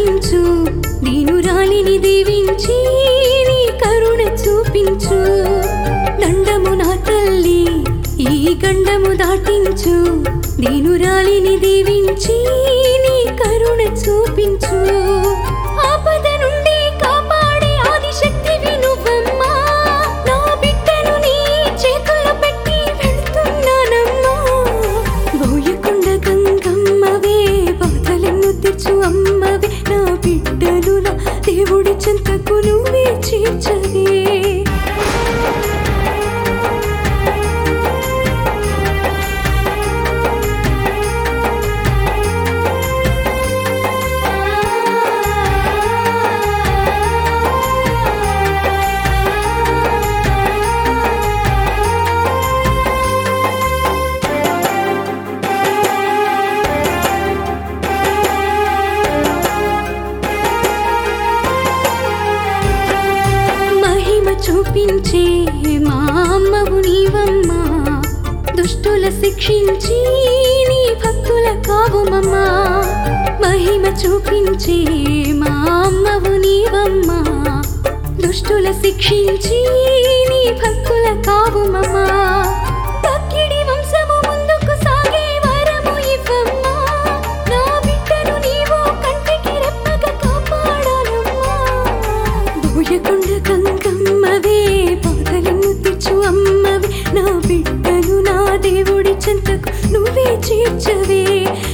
దాటించు దీనురాలిని దీవించి నీ కరుణ చూపించు దండము నా తల్లి ఈ గండము దాటించు దీనురాలిని దీవించి నీ కరుణ చూపించు ఆపద నుండి కాపాడే ఆదిశక్తివి నువ్వమ్మా నా బిడ్డను నీ చేతుల్లో పెట్టి వెళ్తున్నానమ్మా బోయకొండ గంగమ్మవే బాధలను తెచ్చు అమ్మవే నా బిడ్డలు నా దేవుడి చెంతకు నువ్వే చేర్చవే మహిమ చూపించే మా అమ్మవు నీవమ్మా దుష్టుల శిక్షించి నీ భక్తుల కావుమమ్మా మహిమ చూపించే మా అమ్మవు నీవమ్మా దుష్టుల శిక్షించి నీ భక్తుల కావుమమ్మా తక్కిడి వంశము ముందుకు సాగే వరము ఇవ్వమ్మా నా బిడ్డను నీవు కంటికి రెప్పగా కాపాడాలమ్మా బోయకొండ గంగమ్మవే బాధలను తెచ్చు అమ్మవే నా బిడ్డను నా దేవుడి చెంతకు నువ్వే చేర్చవే